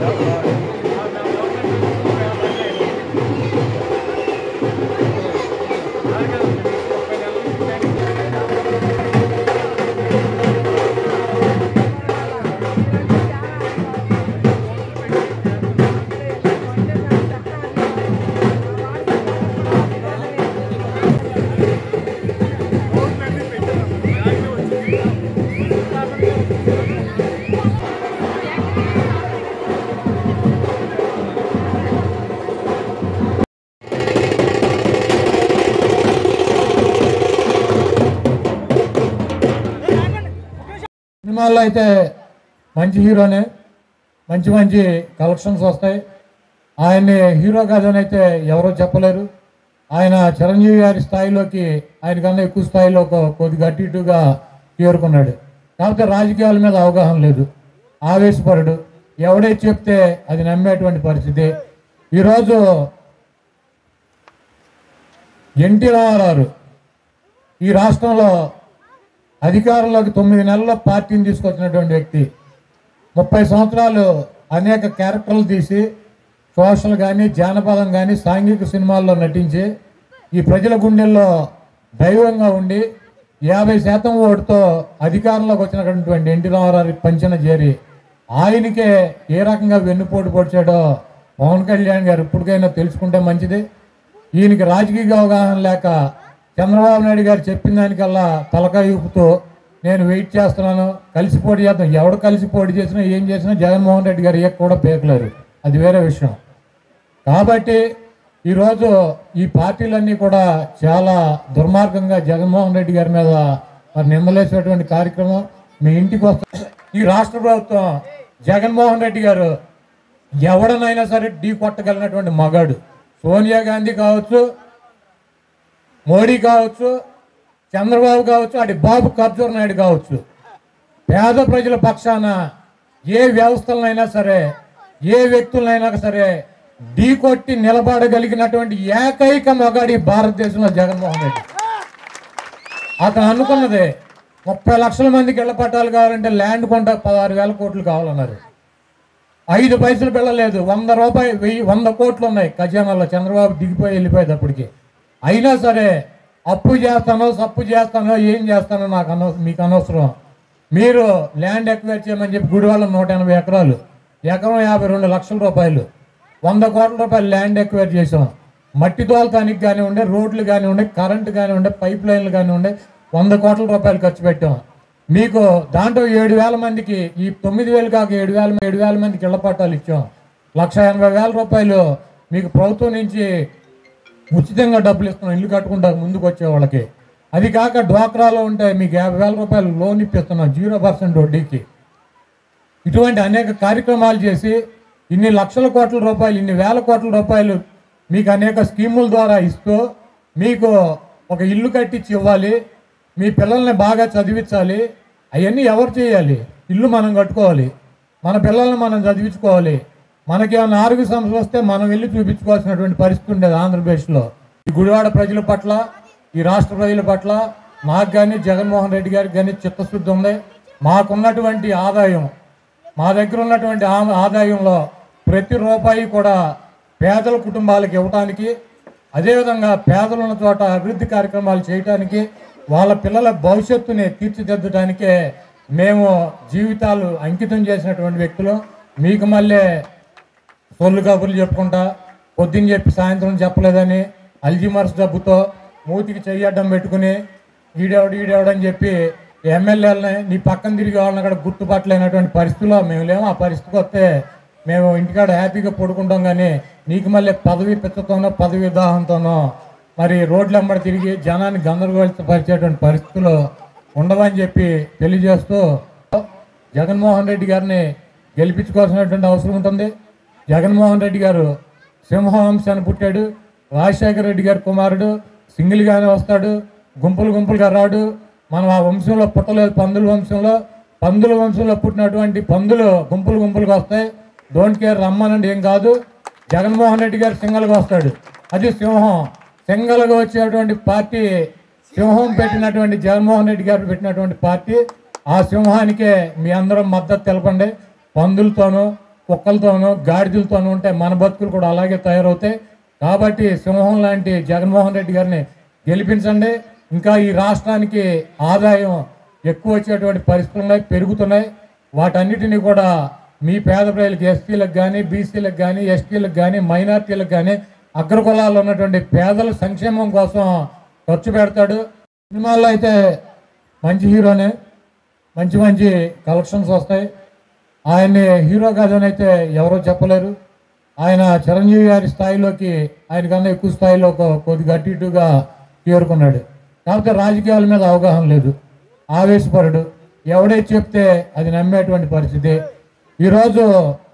సినిమాల్లో అయితే మంచి హీరోనే మంచి మంచి కలెక్షన్స్ వస్తాయి ఆయన్ని హీరో కాదని అయితే ఎవరో చెప్పలేరు ఆయన చిరంజీవి గారి స్థాయిలోకి ఆయన కన్నా ఎక్కువ స్థాయిలో కొ- కొద్దిగా అటు ఇటుగా చేరుకున్నాడు కాకపోతే రాజకీయాల మీద అవగాహన లేదు ఆవేశపరుడు ఎవడే చెప్తే అది నమ్మేటువంటి పరిస్థితి ఈరోజు ఎన్టీ రామారావు ఈ రాష్ట్రంలో అధికారంలోకి తొమ్మిది నెలల్లో పార్టీని తీసుకొచ్చినటువంటి వ్యక్తి ముప్పై సంవత్సరాలు అనేక క్యారెక్టర్లు తీసి సోషల్ కానీ జానపదం కానీ సాంఘిక సినిమాల్లో నటించి ఈ ప్రజల గుండెల్లో దైవంగా ఉండి యాభై శాతం ఓటుతో అధికారంలోకి వచ్చినటువంటి ఎన్టీ రామారావు పంచన చేరి ఆయనకే ఏ రకంగా వెన్నుపోటు పొడిచాడో పవన్ కళ్యాణ్ గారు ఇప్పటికైనా తెలుసుకుంటే మంచిది ఈయనకి రాజకీయ అవగాహన లేక చంద్రబాబు నాయుడు గారు చెప్పిన దానికల్లా తలకాయ ఊపుతూ నేను వెయిట్ చేస్తున్నాను కలిసి పోటీ చేద్దాం ఎవడు కలిసి పోటీ చేసినా ఏం చేసినా జగన్మోహన్ రెడ్డి గారు ఏ కూడా పేకలేరు అది వేరే విషయం కాబట్టి ఈరోజు ఈ పార్టీలన్నీ కూడా చాలా దుర్మార్గంగా జగన్మోహన్ రెడ్డి గారి మీద మరి నిందలేసేటువంటి కార్యక్రమం మీ ఇంటికి వస్తా ఈ రాష్ట్ర ప్రభుత్వం జగన్మోహన్ రెడ్డి గారు ఎవడనైనా సరే ఢీ కొట్టగలిగినటువంటి మగాడు సోనియా గాంధీ కావచ్చు మోడీ కావచ్చు చంద్రబాబు కావచ్చు అటు బాబు కర్జూర్ నాయుడు కావచ్చు పేద ప్రజల పక్షాన ఏ వ్యవస్థలనైనా సరే ఏ వ్యక్తులనైనా సరే ఢీకొట్టి నిలబడగలిగినటువంటి ఏకైక మగాడి భారతదేశంలో జగన్మోహన్ రెడ్డి అతను అనుకున్నదే ముప్పై లక్షల మందికి ఇళ్ల పట్టాలు కావాలంటే ల్యాండ్ కొంట పదహారు వేల కోట్లు కావాలన్నారు ఐదు పైసలు పిల్లలేదు వంద రూపాయలు వెయ్యి వంద కోట్లు ఉన్నాయి ఖజానాలో చంద్రబాబు దిగిపోయి వెళ్ళిపోయేటప్పటికి అయినా సరే అప్పు చేస్తానో సప్పు చేస్తానో ఏం చేస్తానో నాకు అనవ మీకు అనవసరం మీరు ల్యాండ్ ఎక్వైర్ చేయమని చెప్పి గుడివాళ్ళ నూట ఎనభై ఎకరాలు ఎకరం యాభై రెండు లక్షల రూపాయలు వంద కోట్ల రూపాయలు ల్యాండ్ ఎక్వైర్ చేసాం మట్టి తోలతానికి కానివ్వండి రోడ్లు కానివ్వండి కరెంటు కానివ్వండి పైప్ లైన్లు కానివ్వండి వంద కోట్ల రూపాయలు ఖర్చు పెట్టాం మీకు దాంట్లో ఏడు వేల మందికి ఈ తొమ్మిది వేలు కాక ఏడు వేల ఏడు వేల మందికి ఇళ్ల పట్టాలు ఇచ్చాం లక్ష ఎనభై వేల రూపాయలు మీకు ప్రభుత్వం నుంచి ఉచితంగా డబ్బులు ఇస్తున్నాం ఇల్లు కట్టుకుంటారు ముందుకు వచ్చే వాళ్ళకి అది కాక డ్వాక్రాలో ఉంటే మీకు యాభై వేల రూపాయలు లోన్ ఇప్పిస్తున్నాం జీరో పర్సెంట్ వడ్డీకి ఇటువంటి అనేక కార్యక్రమాలు చేసి ఇన్ని లక్షల కోట్ల రూపాయలు ఇన్ని వేల కోట్ల రూపాయలు మీకు అనేక స్కీముల ద్వారా ఇస్తూ మీకు ఒక ఇల్లు కట్టించి ఇవ్వాలి మీ పిల్లల్ని బాగా చదివించాలి అవన్నీ ఎవరు చేయాలి ఇల్లు మనం కట్టుకోవాలి మన పిల్లల్ని మనం చదివించుకోవాలి మనకేమైనా ఆరోగ్య సమస్యలు వస్తే మనం వెళ్ళి చూపించుకోవాల్సినటువంటి పరిస్థితి ఉండేది ఆంధ్రప్రదేశ్లో ఈ గుడివాడ ప్రజల పట్ల ఈ రాష్ట్ర ప్రజల పట్ల నాకు కానీ జగన్మోహన్ రెడ్డి గారికి కానీ చిత్తశుద్ధి ఉంది మాకున్నటువంటి ఆదాయం మా దగ్గర ఉన్నటువంటి ఆ- ఆదాయంలో ప్రతి రూపాయి కూడా పేదల కుటుంబాలకు ఇవ్వటానికి అదేవిధంగా పేదలు ఉన్న చోట అభివృద్ధి కార్యక్రమాలు చేయటానికి వాళ్ళ పిల్లల భవిష్యత్తుని తీర్చిదిద్దడానికే మేము జీవితాలు అంకితం చేసినటువంటి వ్యక్తులు మీకు మళ్ళీ సొల్లు కబుర్లు చెప్పుకుంటా పొద్దున్న చెప్పి సాయంత్రం చెప్పలేదని అల్జిమర్స్ డబ్బుతో మూతికి చెయ్యడ్డం పెట్టుకుని ఈడేవాడు ఈడేవాడు అని చెప్పి ఎమ్మెల్యేలని నీ పక్కన తిరిగి వాళ్ళని అక్కడ గుర్తుపట్టలేనటువంటి పరిస్థితిలో మేము లేము ఆ పరిస్థితికి వస్తే మేము ఇంటికాడ హ్యాపీగా పడుకుంటాం కానీ నీకు మళ్ళీ పదవి పిచ్చతోనో పదవి దాహంతోనో మరి రోడ్ల వెంబడి తిరిగి జనాన్ని గందరగోళపరిచేటువంటి పరిస్థితులు ఉండవని చెప్పి తెలియజేస్తూ జగన్మోహన్ రెడ్డి గారిని గెలిపించుకోవాల్సినటువంటి అవసరం ఉంటుంది జగన్మోహన్ రెడ్డి గారు సింహవంశాన్ని పుట్టాడు రాజశేఖర రెడ్డి గారి కుమారుడు సింగిల్గానే వస్తాడు గుంపులు గుంపులుగా రాడు మనం ఆ వంశంలో పుట్టలేదు పందుల వంశంలో పందుల వంశంలో పుట్టినటువంటి పందులు గుంపులు గుంపులుగా వస్తాయి డోంట్ కేర్ రమ్మనండి ఏం కాదు జగన్మోహన్ రెడ్డి గారు సింగల్గా వస్తాడు అది సింహం సింగల్గా వచ్చేటువంటి పార్టీ సింహం పెట్టినటువంటి జగన్మోహన్ రెడ్డి గారు పెట్టినటువంటి పార్టీ ఆ సింహానికే మీ అందరం మద్దతు తెలపండి పందులతోనూ కుక్కలతోనూ గాడిదలతోనూ ఉంటే మన బతుకులు కూడా అలాగే తయారవుతాయి కాబట్టి సింహం లాంటి జగన్మోహన్ రెడ్డి గారిని గెలిపించండి ఇంకా ఈ రాష్ట్రానికి ఆదాయం ఎక్కువ వచ్చేటువంటి పరిస్థితులు ఉన్నాయి పెరుగుతున్నాయి వాటన్నిటిని కూడా మీ పేద ప్రజలకు ఎస్సీలకు కానీ బీసీలకు కానీ ఎస్టీలకు కానీ మైనార్టీలకు కానీ అగ్రకులాల్లో ఉన్నటువంటి పేదల సంక్షేమం కోసం ఖర్చు పెడతాడు సినిమాల్లో అయితే మంచి హీరోనే మంచి మంచి కలెక్షన్స్ వస్తాయి ఆయన్ని హీరో కాదని అయితే ఎవరో చెప్పలేరు ఆయన చిరంజీవి గారి స్థాయిలోకి ఆయన కన్నా ఎక్కువ స్థాయిలో ఒక- కొద్దిగా అటు ఇటుగా చేరుకున్నాడు కాకపోతే రాజకీయాల మీద అవగాహన లేదు ఆవేశపరుడు ఎవడే చెప్తే అది నమ్మేటువంటి పరిస్థితి ఈరోజు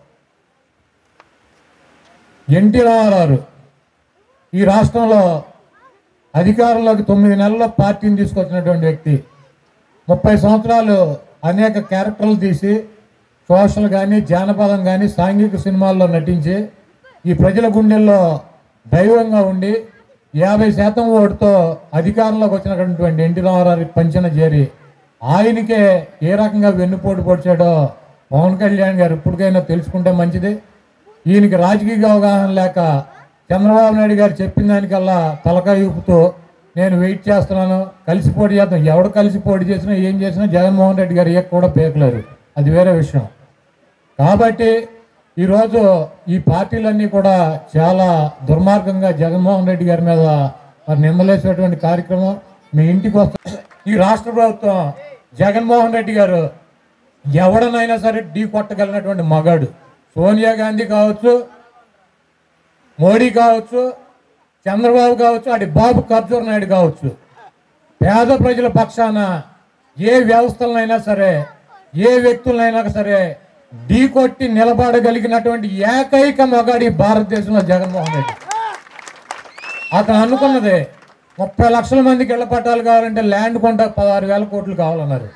ఎన్టీ రామారావు ఈ రాష్ట్రంలో అధికారంలోకి తొమ్మిది నెలల్లో పార్టీని తీసుకొచ్చినటువంటి వ్యక్తి ముప్పై సంవత్సరాలు అనేక క్యారెక్టర్లు తీసి సోషల్ కానీ జానపదం కానీ సాంఘిక సినిమాల్లో నటించి ఈ ప్రజల గుండెల్లో దైవంగా ఉండి యాభై శాతం ఓటుతో అధికారంలోకి వచ్చినటువంటి ఎన్టీ రామారావు పంచన చేరి ఆయనకే ఏ రకంగా వెన్నుపోటు పొడిచాడో పవన్ కళ్యాణ్ గారు ఇప్పటికైనా తెలుసుకుంటే మంచిది ఈయనకి రాజకీయ అవగాహన లేక చంద్రబాబు నాయుడు గారు చెప్పిన దానికల్లా తలకాయ ఊపుతూ నేను వెయిట్ చేస్తున్నాను కలిసి పోటీ చేద్దాం ఎవడు కలిసి పోటీ చేసినా ఏం చేసినా జగన్మోహన్ రెడ్డి గారు ఏ కూడా పేకలేరు అది వేరే విషయం కాబట్టి ఈరోజు ఈ పార్టీలన్నీ కూడా చాలా దుర్మార్గంగా జగన్మోహన్ రెడ్డి గారి మీద మరి నిందలేసేటువంటి కార్యక్రమం మీ ఇంటికి వస్తా ఈ రాష్ట్ర ప్రభుత్వం జగన్మోహన్ రెడ్డి గారు ఎవడనైనా సరే ఢీ కొట్టగలిగినటువంటి మగాడు సోనియా గాంధీ కావచ్చు మోడీ కావచ్చు చంద్రబాబు కావచ్చు అటు బాబు కర్జూర్ నాయుడు కావచ్చు పేద ప్రజల పక్షాన ఏ వ్యవస్థలనైనా సరే ఏ వ్యక్తులనైనా సరే ఢీకొట్టి నిలబడగలిగినటువంటి ఏకైక మగాడి భారతదేశంలో జగన్మోహన్ రెడ్డి అతను అనుకున్నదే ముప్పై లక్షల మందికి ఇళ్ల పట్టాలు కావాలంటే ల్యాండ్ కొంట పదహారు వేల కోట్లు కావాలన్నారు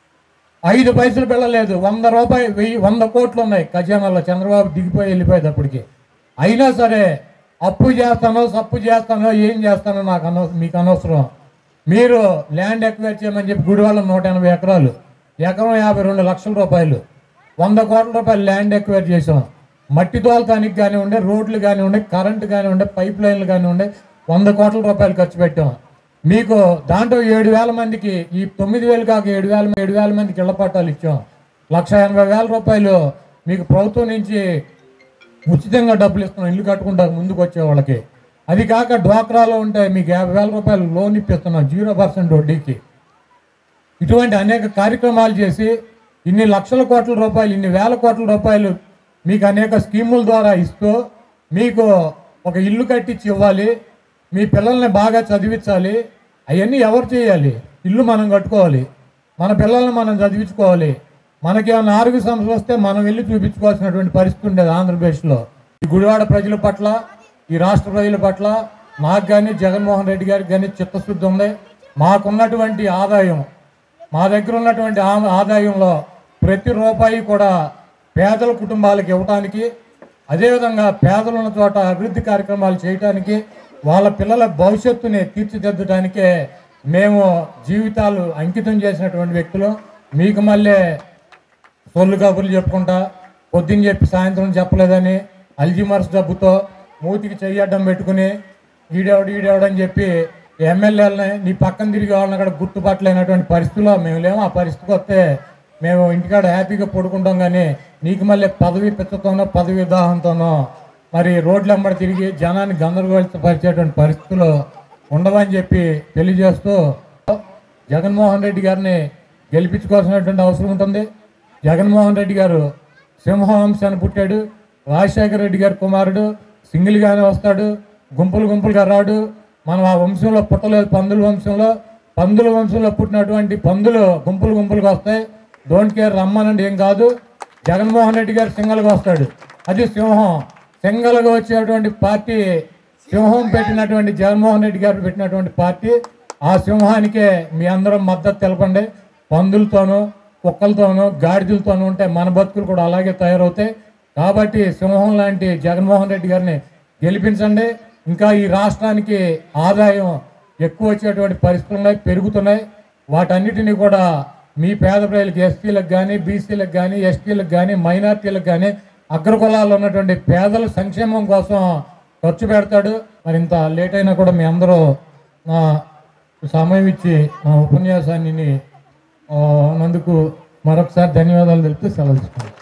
ఐదు పైసలు పిల్లలేదు వంద రూపాయలు వెయ్యి వంద కోట్లు ఉన్నాయి ఖజానాలో చంద్రబాబు దిగిపోయి వెళ్ళిపోయేటప్పటికి అయినా సరే అప్పు చేస్తానో సప్పు చేస్తానో ఏం చేస్తానో నాకు అనవ మీకు అనవసరం మీరు ల్యాండ్ ఎక్వైర్ చేయమని చెప్పి గుడివాళ్ళ నూట ఎనభై ఎకరాలు ఎకరం యాభై రెండు లక్షల రూపాయలు వంద కోట్ల రూపాయలు ల్యాండ్ ఎక్వైర్ చేసాం మట్టి తోలతానికి కానివ్వండి రోడ్లు కానివ్వండి కరెంటు కానివ్వండి పైప్ లైన్లు కానివ్వండి వంద కోట్ల రూపాయలు ఖర్చు పెట్టాం మీకు దాంట్లో ఏడు వేల మందికి ఈ తొమ్మిది వేలు కాక ఏడు వేల ఏడు వేల మందికి ఇళ్ల పట్టాలు ఇచ్చాం లక్ష ఎనభై వేల రూపాయలు మీకు ప్రభుత్వం నుంచి ఉచితంగా డబ్బులు ఇస్తున్నాం ఇల్లు కట్టుకుంటారు ముందుకు వచ్చే వాళ్ళకి అది కాక డ్వాక్రాలో ఉంటే మీకు యాభై వేల రూపాయలు లోన్ ఇప్పిస్తున్నాం జీరో పర్సెంట్ వడ్డీకి ఇటువంటి అనేక కార్యక్రమాలు చేసి ఇన్ని లక్షల కోట్ల రూపాయలు ఇన్ని వేల కోట్ల రూపాయలు మీకు అనేక స్కీముల ద్వారా ఇస్తూ మీకు ఒక ఇల్లు కట్టించి ఇవ్వాలి మీ పిల్లల్ని బాగా చదివించాలి అవన్నీ ఎవరు చేయాలి ఇల్లు మనం కట్టుకోవాలి మన పిల్లల్ని మనం చదివించుకోవాలి మనకేమైనా ఆరోగ్య సమస్యలు వస్తే మనం వెళ్ళి చూపించుకోవాల్సినటువంటి పరిస్థితి ఉండేది ఆంధ్రప్రదేశ్లో ఈ గుడివాడ ప్రజల పట్ల ఈ రాష్ట్ర ప్రజల పట్ల నాకు కానీ జగన్మోహన్ రెడ్డి గారికి కానీ చిత్తశుద్ధి ఉంది మాకున్నటువంటి ఆదాయం మా దగ్గర ఉన్నటువంటి ఆ- ఆదాయంలో ప్రతి రూపాయి కూడా పేదల కుటుంబాలకు ఇవ్వటానికి అదేవిధంగా పేదలు ఉన్న చోట అభివృద్ధి కార్యక్రమాలు చేయటానికి వాళ్ళ పిల్లల భవిష్యత్తుని తీర్చిదిద్దడానికే మేము జీవితాలు అంకితం చేసినటువంటి వ్యక్తులు మీకు మళ్ళీ సొల్లు కబుర్లు చెప్పుకుంటా పొద్దున్న చెప్పి సాయంత్రం చెప్పలేదని అల్జిమర్స్ డబ్బుతో మూతికి చెయ్యడ్డం పెట్టుకుని ఈడేవాడు ఈడేవాడు అని చెప్పి ఎమ్మెల్యేలని నీ పక్కన తిరిగి వాళ్ళని అక్కడ గుర్తుపట్టలేనటువంటి పరిస్థితిలో మేము లేము ఆ పరిస్థితికి వస్తే మేము ఇంటికాడ హ్యాపీగా పడుకుంటాం కానీ నీకు మళ్ళీ పదవి పిచ్చతోనో పదవి దాహంతోనో మరి రోడ్ల వెంబడి తిరిగి జనాన్ని గందరగోళపరిచేటువంటి పరిస్థితులు ఉండవని చెప్పి తెలియజేస్తూ జగన్మోహన్ రెడ్డి గారిని గెలిపించుకోవాల్సినటువంటి అవసరం ఉంటుంది జగన్మోహన్ రెడ్డి గారు సింహవంశాన్ని పుట్టాడు రాజశేఖర రెడ్డి గారి కుమారుడు సింగిల్గానే వస్తాడు గుంపులు గుంపులుగా రాడు మనం ఆ వంశంలో పుట్టలేదు పందుల వంశంలో పందుల వంశంలో పుట్టినటువంటి పందులు గుంపులు గుంపులుగా వస్తాయి డోంట్ కేర్ రమ్మనండి ఏం కాదు జగన్మోహన్ రెడ్డి గారు సింగల్గా వస్తాడు అది సింహం సింగల్గా వచ్చేటువంటి పార్టీ సింహం పెట్టినటువంటి జగన్మోహన్ రెడ్డి గారు పెట్టినటువంటి పార్టీ ఆ సింహానికే మీ అందరం మద్దతు తెలపండి పందులతోనూ కుక్కలతోనూ గాడిదలతోనూ ఉంటే మన బతుకులు కూడా అలాగే తయారవుతాయి కాబట్టి సింహం లాంటి జగన్మోహన్ రెడ్డి గారిని గెలిపించండి ఇంకా ఈ రాష్ట్రానికి ఆదాయం ఎక్కువ వచ్చేటువంటి పరిస్థితులు ఉన్నాయి పెరుగుతున్నాయి వాటన్నిటిని కూడా మీ పేద ప్రజలకు ఎస్సీలకు కానీ బీసీలకు కానీ ఎస్టీలకు కానీ మైనార్టీలకు కానీ అగ్రకులాల్లో ఉన్నటువంటి పేదల సంక్షేమం కోసం ఖర్చు పెడతాడు మరి ఇంత లేట్ అయినా కూడా మీ అందరూ నా సమయం ఇచ్చి నా ఉపన్యాసాన్ని ఆ, నందుకు మరొకసారి ధన్యవాదాలు తెలుపుతూ సెలవు తీసుకుంటాను